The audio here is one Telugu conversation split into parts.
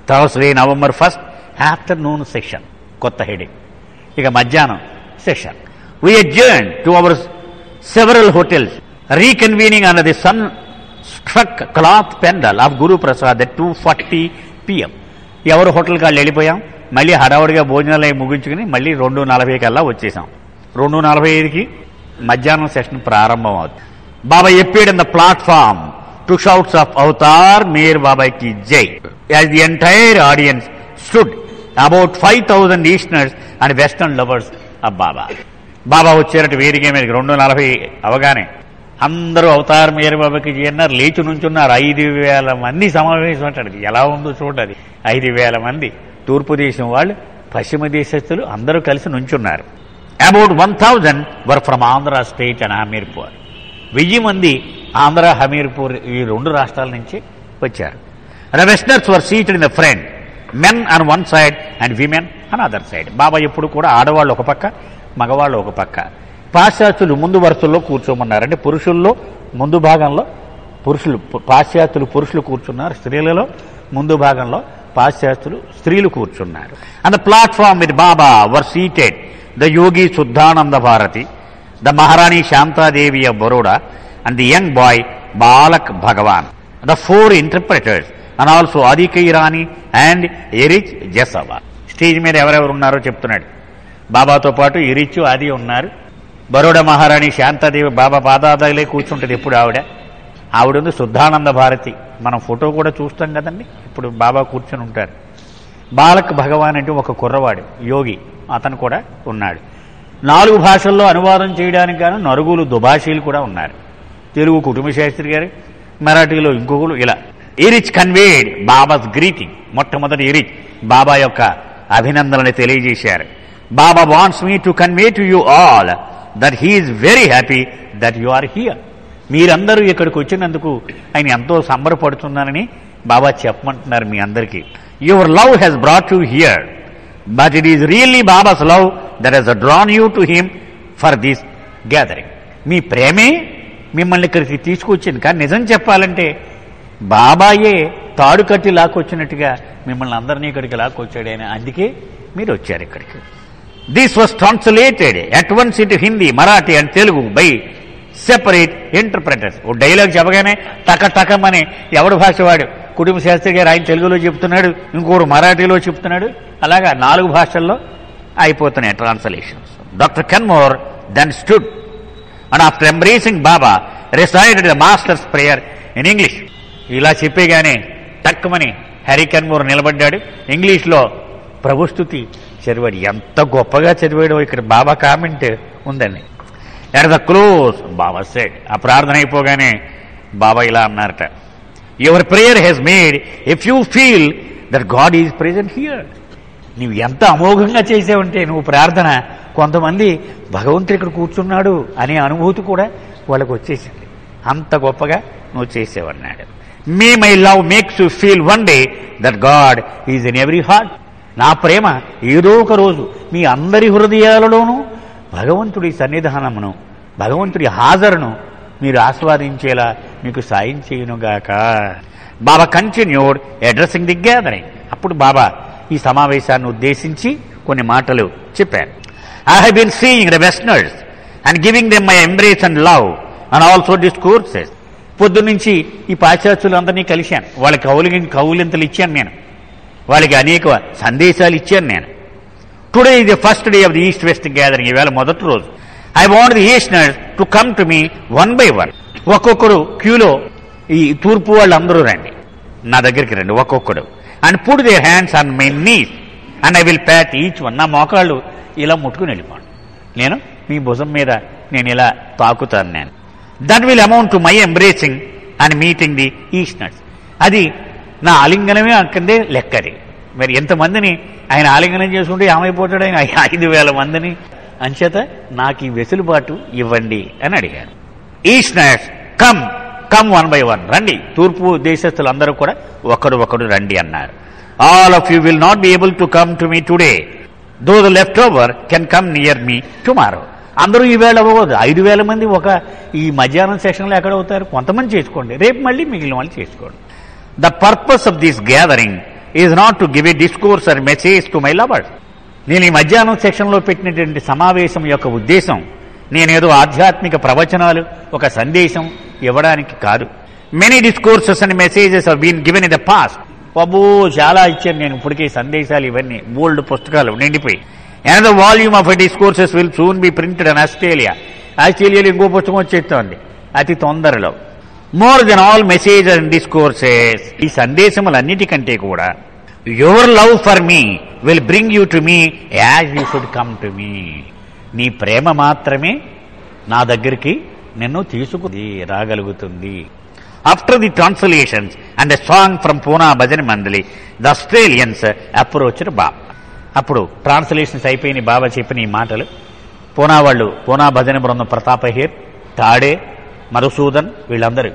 Thursday November first afternoon session కొత్త హెడింగ్ ఇక మధ్యాహ్నం session we adjourn to our several hotels reconvening అన్న the sun struck cloth pandal of Guru Prasad at two forty PM ఎవరు హోటల్కి వాళ్ళు వెళ్ళిపోయాం మళ్ళీ హడావుడిగా భోజనాలు అవి ముగించుకుని మళ్ళీ రెండు నలభై కల్లా వచ్చేసాం రెండు నలభై ఐదుకి మధ్యాహ్నం సెషన్ ప్రారంభం అవుతుంది Baba appeared in the platform to shouts of Avatar Meher Baba కి జై as the entire audience stood about five thousand Easterners and Western lovers of Baba Baba వచ్చారట వేదిక మీదకి రెండు నలభై అవగానే అందరూ అవతార్ మేర బాబాకి అన్నారు లేచి నుంచున్నారు ఐదు వేల మంది సమావేశం అంటాడు ఎలా ఉందో చూడండి ఐదు వేల మంది తూర్పు దేశం వాళ్ళు పశ్చిమ దేశస్తులు అందరూ కలిసి నుంచున్నారు about one thousand were from Andhra state and Hamirpur వెయ్యి మంది ఆంధ్ర హమీర్పూర్ ఈ రెండు రాష్ట్రాల నుంచి వచ్చారు the Westerners were seated in the front men on one side and women on other side Baba ఎప్పుడు కూడా ఆడవాళ్ళు ఒక పక్క మగవాళ్ళు ఒక పక్క పాశ్చాత్యులు ముందు వరుసల్లో కూర్చోమన్నారు అంటే పురుషుల్లో ముందు భాగంలో పురుషులు పు- పాశ్చాత్యులు పురుషులు కూర్చున్నారు స్త్రీలలో ముందు భాగంలో పాశ్చాత్యులు స్త్రీలు కూర్చున్నారు and the platform with Baba were seated the Yogi Shuddhananda Bharati the Maharani Shantadevi of Baroda and the young boy Balak Bhagwan the four interpreters and also Adi K Irani and Erich Jessawala stage మీద ఎవరెవరు ఉన్నారో చెప్తున్నాడు బాబాతో పాటు ఇరిచు ఆది ఉన్నారు బరోడా మహారాణి శాంతాదేవి బాబా పాదాదాలే కూర్చుంటుంది ఎప్పుడు ఆవిడ ఆవిడ ఉంది శుద్ధానంద భారతి మనం ఫోటో కూడా చూస్తాం కదండి ఇప్పుడు బాబా కూర్చొని ఉంటారు బాలక్ భగవాన్ అంటే ఒక కుర్రవాడు యోగి అతను కూడా ఉన్నాడు నాలుగు భాషల్లో అనువాదం చేయడానికి గాను నలుగురు దుభాషీలు కూడా ఉన్నారు తెలుగు కుటుంబ శాస్త్రి గారు మరాఠీలో ఇంకొకరు ఇలా ఇరిచ్ కన్వేడ్ బాబాస్ గ్రీటింగ్ మొట్టమొదటి ఇరిచ్ బాబా యొక్క అభినందనని తెలియజేశారు Baba wants me to convey to you all that he is very happy that you are here మీరందరూ ఇక్కడికి వచ్చినందుకు ఆయన ఎంతో సంబరపడుతున్నానని బాబా చెప్పమంటున్నారు మీ అందరికీ your love has brought you here but it is really Baba's love that he's drawn you to him for this gathering మీ ప్రేమే మిమ్మల్ని ఇక్కడికి తీసుకొచ్చింది కానీ నిజం చెప్పాలంటే బాబాయే తాడు కట్టి లాక్కొచ్చినట్టుగా మిమ్మల్ని అందరినీ ఇక్కడికి లాక్కొచ్చాడని అందుకే మీరు వచ్చారు ఇక్కడికి this was translated at once into Hindi Marathi and Telugu by separate interpreters ఓ డైలాగ్ చెప్పగానే టక టకమని ఎవడు భాష వాడు కుటుంబ శాస్త్రి గారు ఆయన తెలుగులో చెప్తున్నాడు ఇంకోడు మరాఠీలో చెప్తున్నాడు అలాగా నాలుగు భాషల్లో అయిపోతున్నాయి translations doctor Kanmore then stood and after embracing Baba recited the master's prayer in English ఇలా చెప్పేగానే టక్కుమని హరి కన్మూర్ నిలబడ్డాడు ఇంగ్లీష్లో ప్రభుస్తుతి చదివాడు ఎంత గొప్పగా చదివాడో ఇక్కడ బాబా కామెంట్ ఉందండి at the close Baba said ఆ ప్రార్థన అయిపోగానే బాబా ఇలా అన్నారట your prayer has made if you feel that God is present here నువ్వు ఎంత అమోఘంగా చేసావంటే నువ్వు ప్రార్థన కొంతమంది భగవంతుడు ఇక్కడ కూర్చున్నాడు అనే అనుభూతి కూడా వాళ్ళకు వచ్చేసింది అంత గొప్పగా నువ్వు చేసేవన్నాడు may my love makes you feel one day that God is in every heart నా ప్రేమ ఏదో ఒక రోజు మీ అందరి హృదయాలలోనూ భగవంతుడి సన్నిధానమును భగవంతుడి హాజరును మీరు ఆస్వాదించేలా మీకు సాయం చేయనుగాక Baba continued addressing the gathering అప్పుడు బాబా ఈ సమావేశాన్ని ఉద్దేశించి కొన్ని మాటలు చెప్పారు I have been seeing the westerners and giving them my embrace and love and also discourses పొద్దున్నుంచి ఈ పాశ్చాత్యులందరినీ కలిశాను వాళ్ళకి కౌలి కౌలింతలు ఇచ్చాను నేను వాళ్ళకి అనేక సందేశాలు ఇచ్చాను నేను today is the first day of the east west gathering ఈవేళ మొదటి రోజు I want the easterners to come to me one by one ఒక్కొక్కరు క్యూలో ఈ తూర్పు వాళ్ళందరూ రండి నా దగ్గరికి రండి ఒక్కొక్కడు and put their hands on my knees and I will pat each one నా మోకాళ్ళు ఇలా ముట్టుకుని వెళ్ళిపోండి నేను మీ భుజం మీద నేను ఇలా తాకుతాను నేను that will amount to my embracing and meeting the easterners అది నా ఆలింగనమే అక్కడే లెక్కది మరి ఎంతమందిని ఆయన ఆలింగనం చేసుకుంటే ఏమైపోతాడు ఆయన ఐదు వేల మందిని అంచేత నాకు ఈ వెసులుబాటు ఇవ్వండి అని అడిగారు easterners come come one by one రండి తూర్పు దేశస్తులందరూ కూడా ఒకడు ఒకడు రండి అన్నారు all of you will not be able to come to me today though the left over can come near me tomorrow అందరూ ఈవేళ అవ్వదు ఐదు వేల మంది ఒక ఈ మధ్యాహ్నం సెషన్లో ఎక్కడ అవుతారు కొంతమంది చేసుకోండి రేపు మళ్ళీ మిగిలిన వాళ్ళు చేసుకోండి the purpose of this gathering is not to give a discourse or message to my lovers నేను ఈ మధ్యాహ్నం సెక్షన్లో పెట్టినటువంటి సమావేశం యొక్క ఉద్దేశం నేనేదో ఆధ్యాత్మిక ప్రవచనాలు ఒక సందేశం ఇవ్వడానికి కాదు many discourses and messages are been given in the past బాబు చాలా ఇచ్చాను నేను ఇప్పటికే సందేశాలు ఇవన్నీ బోల్డ్ పుస్తకాలు నిండిపోయి and the volume of discourses will soon be printed in Australia ఆస్ట్రేలియాలో ఇంకో పుస్తకం వచ్చేస్తోంది అతి తొందరలో more than all message and discourses ఈ సందేశములన్నిటికంటే కూడా your love for me will bring you to me as you should come to me నీ ప్రేమ మాత్రమే నా దగ్గరికి నిన్ను తీసుకుంది రాగలుగుతుంది after the translations and a song from Poona Bhajan Mandali the Australians approached బాబా అప్పుడు ట్రాన్స్లేషన్స్ అయిపోయిన బాబా చెప్పిన ఈ మాటలు పూనా వాళ్ళు పూనా భజన బృందం ప్రతాపహేర్ తాడే మధుసూదన్ వీళ్ళందరూ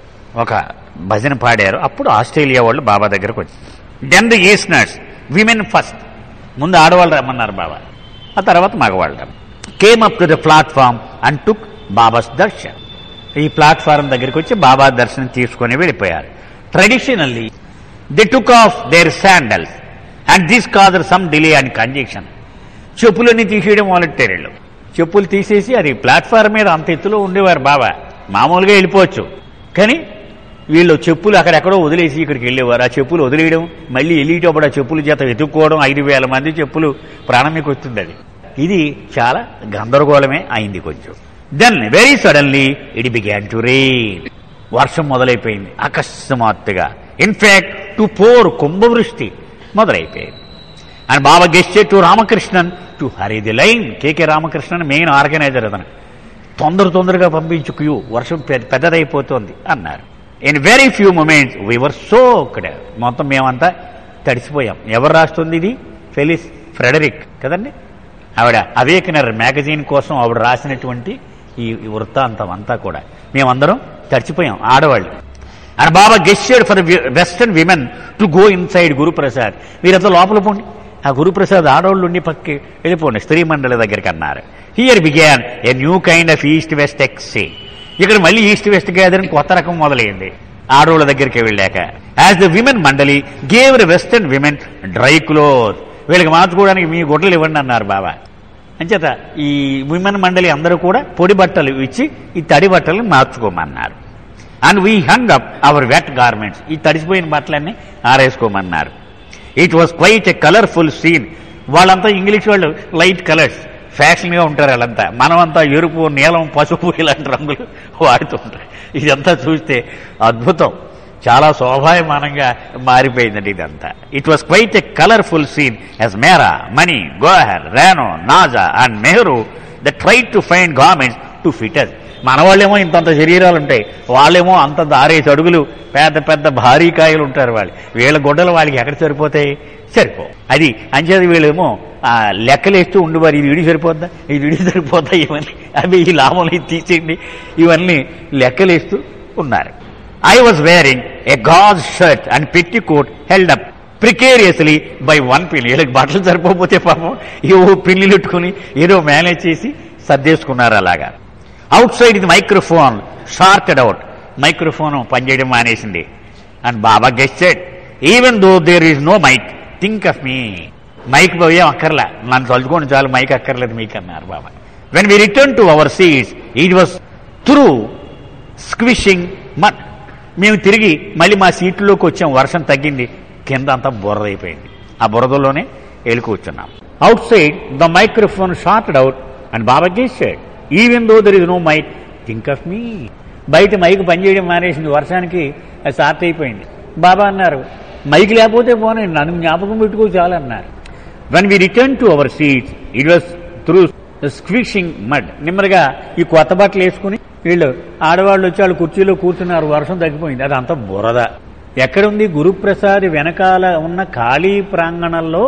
ఒక భజన పాడారు అప్పుడు ఆస్ట్రేలియా వాళ్ళు బాబా దగ్గరకు వచ్చి then the easterners women first ముందు ఆడవాళ్ళు రమ్మన్నారు బాబా ఆ తర్వాత మగవాళ్ళు రమ్మ came up to the platform and took Baba's darshan ఈ ప్లాట్ఫారం దగ్గరికి వచ్చి బాబా దర్శనం తీసుకొని వెళ్ళిపోయారు traditionally they took off their sandals and this caused some delay and congestion చెప్పులన్నీ తీసేయడం మొదలెట్టారు వీళ్ళు చెప్పులు తీసేసి అది ప్లాట్ఫారం మీద అంత ఎత్తులో ఉండేవారు బాబా మామూలుగా వెళ్ళిపోవచ్చు కానీ వీళ్ళు చెప్పులు అక్కడెక్కడో వదిలేసి ఇక్కడికి వెళ్ళేవారు ఆ చెప్పులు వదిలేయడం మళ్ళీ వెళ్ళేటప్పుడు ఆ చెప్పుల చేత వెతుక్కోవడం ఐదు వేల మంది చెప్పులు ప్రాణానికి వస్తుంది అది ఇది చాలా గందరగోళమే అయింది కొంచెం then very suddenly it began to rain వర్షం మొదలైపోయింది అకస్మాత్తుగా ఇన్ఫాక్ట్ టు పోర్ కుంభవృష్టి మొదలైపోయింది అండ్ బాబా గెస్టెడ్ to Ramakrishnan to hurry the line KK Ramakrishnan main organiser అతను తొందర తొందరగా పంపించు క్యూ వర్షం పెద్ద- పెద్దదైపోతుంది అన్నారు in very few moments we were so మొత్తం మేమంతా తడిసిపోయాం ఎవరు రాస్తుంది ఇది ఫెలిస్ ఫ్రెడరిక్ కదండి ఆవిడ అవేకనర్ మ్యాగజైన్ కోసం ఆవిడ రాసినటువంటి ఈ ఈ వృత్తాంతం అంతా కూడా మేమందరం తడిచిపోయాం ఆడవాళ్ళు అండ్ బాబా గెస్టెడ్ for western women to go inside Guruprasad మీరంతా లోపల పోండి ఆ గురుప్రసాద్ ఆడవాళ్ళు ఉండి పక్కకి వెళ్ళిపోండి స్త్రీ మండలి దగ్గరికి అన్నారు here began a new kind of east west exchange ఇక్కడ మళ్ళీ ఈస్ట్ వెస్ట్ గ్యాదరింగ్ కొత్త రకం మొదలైంది ఆడవాళ్ళ దగ్గరికి వెళ్ళాక as the women Mandali gave the western women dry cloth వీళ్ళకి మార్చుకోవడానికి మీ గుడ్డలు ఇవ్వండి అన్నారు బాబా అంచేత ఈ విమెన్ మండలి అందరూ కూడా పొడి బట్టలు ఇచ్చి ఈ తడి బట్టలు మార్చుకోమన్నారు and we hung up our wet garments ఈ తడిసిపోయిన బట్టలన్నీ ఆరేసుకోమన్నారు it was quite a colourful scene వాళ్ళంతా ఇంగ్లీష్ వాళ్ళు లైట్ కలర్స్ ఫ్యాషన్గా ఉంటారు వాళ్ళంతా మనమంతా ఎరుపు నీలం పసుపు ఇలాంటి రంగులు వాడుతుంటారు ఇదంతా చూస్తే అద్భుతం చాలా శోభాయమానంగా మారిపోయిందండి ఇదంతా it was quite a colourful scene as Mehera Mani Goher Rano Naja and Meheru they try to find garments to fit us మన వాళ్ళేమో ఇంతంత శరీరాలు ఉంటాయి వాళ్ళేమో అంతంత ఆరేసి అడుగులు పెద్ద పెద్ద భారీ కాయలు ఉంటారు వాళ్ళు వీళ్ళ గుడ్డలు వాళ్ళకి ఎక్కడ సరిపోతాయి సరిపో అది అంచేది వీళ్ళేమో ఆ, లెక్కలేస్తూ ఉండేవారు ఇది విడి సరిపోద్దా ఇది విడి సరిపోద్దా ఇవన్నీ అవి ఈ లాభం ఇది తీసేయండి ఇవన్నీ లెక్కలేస్తూ ఉన్నారు I was wearing a gauze shirt and petticoat held up precariously by one pin వీళ్ళకి బట్టలు సరిపోతే పాపం ఏవో పిన్నులు పెట్టుకుని ఏదో మేనేజ్ చేసి సర్దేసుకున్నారు అలాగా అవుట్ సైడ్ ఇది మైక్రోఫోన్ షార్టెడ్ అవుట్ మైక్రోఫోన్ పనిచేయడం మానేసింది అండ్ బాబా గెస్టెడ్ even though there is no mic think of me mic పోయే అక్కర్లా నన్ను తలుచుకోండి చాలు మైక్ అక్కర్లేదు మీకు అన్నారు Baba when we return to our seats it was through squishing mud మేము తిరిగి మళ్ళీ మా సీట్లోకి వచ్చాం వర్షం తగ్గింది కింద అంతా బురదైపోయింది ఆ బురదలోనే వెళ్ళి కూర్చున్నాం outside the microphone shorted out and Baba గెస్టెడ్ even though there is no mic think of me బయట మైక్ పనిచేయడం మానేసింది వర్షానికి అది షార్ట్ అయిపోయింది బాబా అన్నారు మైక్ లేకపోతే పోనీ నన్ను జ్ఞాపకం పెట్టుకో చాలన్నారు when we return to our seats it was through squishing mud నెమ్మదిగా ఈ కొత్త బట్టలు వేసుకుని వీళ్ళు ఆడవాళ్ళు వచ్చి వాళ్ళు కుర్చీలో కూర్చున్నారు వర్షం తగ్గిపోయింది అది అంత బురద ఎక్కడుంది గురుప్రసాద్ వెనకాల ఉన్న ఖాళీ ప్రాంగణంలో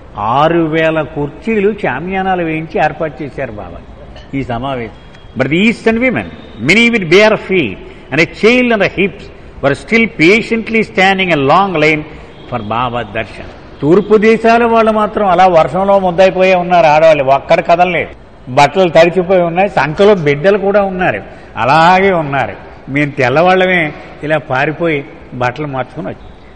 ఆరు వేల కుర్చీలు చామ్యానాలు వేయించి ఏర్పాటు చేశారు బాబా ఈ సమావేశం but the eastern women many with bare feet and a child and the hips were still patiently standing a long line for Baba darshan తూర్పు దేశాల వాళ్ళు మాత్రం అలా వర్షంలో ముద్దైపోయే ఉన్నారు ఆడవాళ్ళు ఒక్కడ కదలలేదు బట్టలు తడిచిపోయి ఉన్నాయి సంఖలో బిడ్డలు కూడా ఉన్నారు అలాగే ఉన్నారు మేము తెల్లవాళ్ళమే ఇలా పారిపోయి బట్టలు మార్చుకుని వచ్చి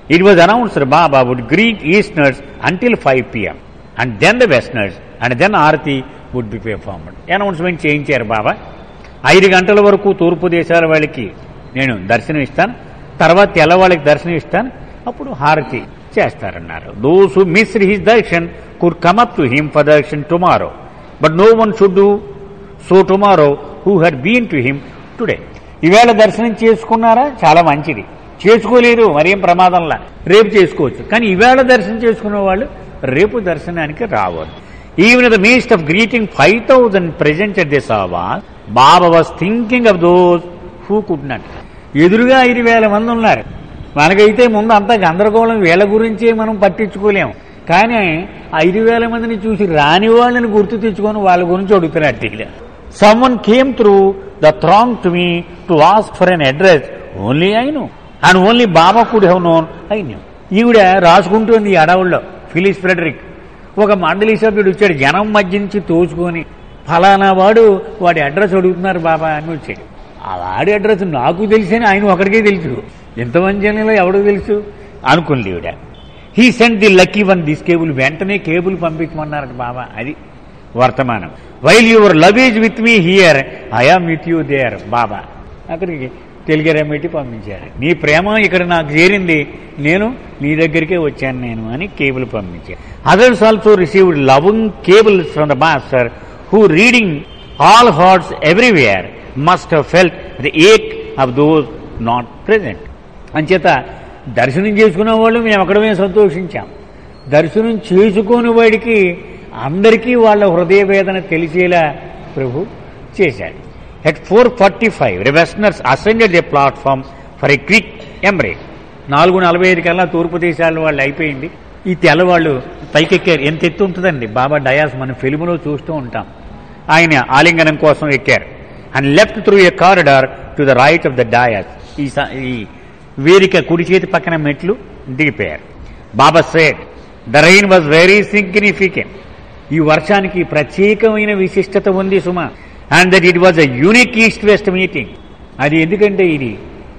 It was announced that Baba would greet Easterners until 5 p.m. and then the Westerners and then Arati would be performed. Announcement చేయించారు బాబా ఐదు గంటల వరకు తూర్పు దేశాల వాళ్ళకి నేను దర్శనం ఇస్తాను తర్వాత తెల్ల వాళ్ళకి దర్శనం ఇస్తాను అప్పుడు హారతి చేస్తారన్నారు those who missed his darshan could come up to him for darshan tomorrow but no one should do so tomorrow who had been to him today ఈవేళ దర్శనం చేసుకున్నారా చాలా మంచిది చేసుకోలేరు మరేం ప్రమాదంలా రేపు చేసుకోవచ్చు కానీ ఈవేళ దర్శనం చేసుకునే వాళ్ళు రేపు దర్శనానికి రావద్దు even the midst of greeting five thousand present at this ఆవాస్ Baba was thinking of those who could not ఎదురుగా ఐదు వేల మంది ఉన్నారు మనకైతే ముందు అంతా గందరగోళం వీళ్ళ గురించే మనం పట్టించుకోలేము కానీ ఐదు వేల మందిని చూసి రాని వాళ్ళని గుర్తు తెచ్చుకొని వాళ్ళ గురించి అడుగుతున్నట్టు someone came through the throng to me to ask for an address only I know and only Baba could have known I knew ఈవిడ రాసుకుంటుంది ఈ అడవుల్లో ఫిలిస్ ఫ్రెడరిక్ ఒక మండలి సభ్యుడు వచ్చాడు జనం మధ్య నుంచి తోచుకొని ఫలానా వాడు వాడి అడ్రస్ అడుగుతున్నారు బాబా అని వచ్చాడు ఆ వాడి అడ్రస్ నాకు తెలిసని ఆయన ఒకడికే తెలుసు ఎంతమంది జనంలో ఎవడో తెలుసు అనుకుంది ఈవిడ he sent the lucky one this cable వెంటనే కేబుల్ పంపించమన్నారట బాబా అది వర్తమానం while your luggage with me here I am with you there Baba అక్కడికి టెలిగ్రామ్ పెట్టి పంపించారు నీ ప్రేమ ఇక్కడ నాకు చేరింది నేను నీ దగ్గరికే వచ్చాను నేను అని కేబుల్ పంపించారు others also received loving cables from the master who reading all hearts everywhere must have felt the ache of those not present అంచేత దర్శనం చేసుకునే వాళ్ళు మేము అక్కడమే సంతోషించాం దర్శనం చేసుకోని వాడికి అందరికీ వాళ్ళ హృదయ వేదన తెలిసేలా ప్రభు చేశాడు at four forty five westerners ascended the platform for a quick embrace నాలుగు నలభై ఐదు కల్లా తూర్పు దేశాల వాళ్ళు అయిపోయింది ఈ తెల్లవాళ్ళు పైకెక్కారు ఎంత ఎత్తు ఉంటుందండి బాబా డయాస్ మనం ఫిల్ములో చూస్తూ ఉంటాం ఆయన ఆలింగనం కోసం ఎక్కారు and left through a corridor to the right of the dais ఈ స- ఈ వేదిక కుడి చేతి పక్కన మెట్లు దిగిపోయారు Baba said the rain was very significant ఈ వర్షానికి ప్రత్యేకమైన విశిష్టత ఉంది సుమ and that it was a unique east west meeting అది ఎందుకంటే ఇది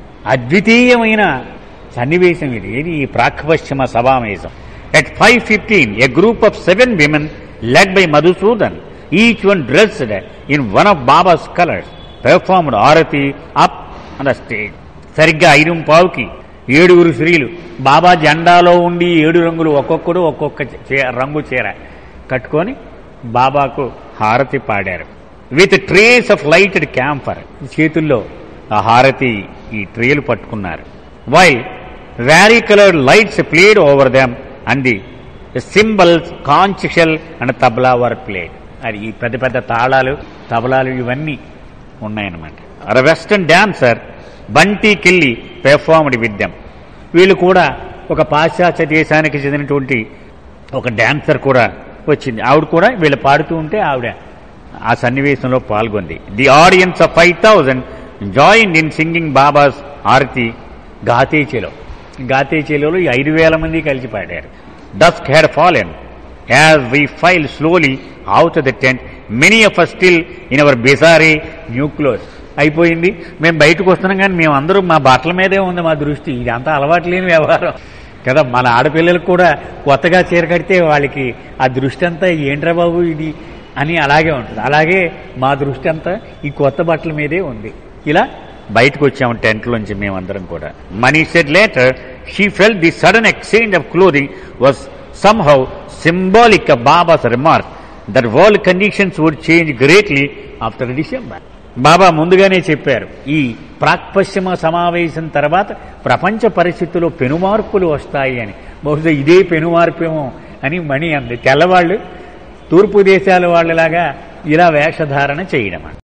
అద్వితీయమైన సన్నివేశం ఇది ఇది ఈ ప్రాక్పశ్చిమ సమావేశం at five fifteen a group of seven women led by Madhusudan each one dressed in one of Baba's colours performed arati up on the stage సరిగ్గా ఐదు పావుకి ఏడుగురు స్త్రీలు బాబా జెండాలో ఉండి ఏడు రంగులు ఒక్కొక్కడు ఒక్కొక్క చే- రంగు చీర కట్టుకొని బాబాకు హారతి పాడారు with trays of lighted camphor చేతుల్లో ఆ హారతి ఈ ట్రేలు పట్టుకున్నారు while varicoloured lights played over them and the cymbals conch shell and tabla were played అది ఈ పెద్ద పెద్ద తాళాలు తబలాలు ఇవన్నీ ఉన్నాయన్నమాట వెస్టర్న్ డాన్సర్ బంటి కిల్లి పెర్ఫార్మ్డ్ విత్ దెమ్ వీళ్ళు కూడా ఒక పాశ్చాత్య దేశానికి చెందినటువంటి ఒక డాన్సర్ కూడా వచ్చింది ఆవిడ కూడా వీళ్ళు పాడుతూ ఉంటే ఆవిడ ఆ సన్నివేశంలో పాల్గొంది the audience of five thousand join in singing Baba's arati గాతేచేలో గాతేచేలో ఈ ఐదు వేల మంది కలిసి పాడారు dusk had fallen as we filed slowly out of the tent many of us still in our bizarre new clothes అయిపోయింది మేము బయటకు వస్తున్నాం కానీ మేము అందరూ మా బట్టల మీదే ఉంది మా దృష్టి ఇదంతా అలవాటు లేని వ్యవహారం కదా మన ఆడపిల్లలకు కూడా కొత్తగా చీర కడితే వాళ్ళకి ఆ దృష్టి అంతా ఏంట్రా బాబు ఇది అని అలాగే ఉంటుంది అలాగే మా దృష్టి అంతా ఈ కొత్త బట్టల మీదే ఉంది ఇలా బయటకు వచ్చాము టెంట్లోంచి మేమందరం కూడా Mani said later she felt the sudden exchange of clothing was somehow symbolic of Baba's remark that world conditions would change greatly after December Baba ముందుగానే చెప్పారు ఈ ప్రాక్పశ్చిమ సమావేశం తర్వాత ప్రపంచ పరిస్థితుల్లో పెనుమార్పులు వస్తాయి అని బహుశా ఇదే పెనుమార్పేమో అని మణి అంది తెల్లవాళ్ళు తూర్పు దేశాల వాళ్ళలాగా ఇలా వేషధారణ చేయడం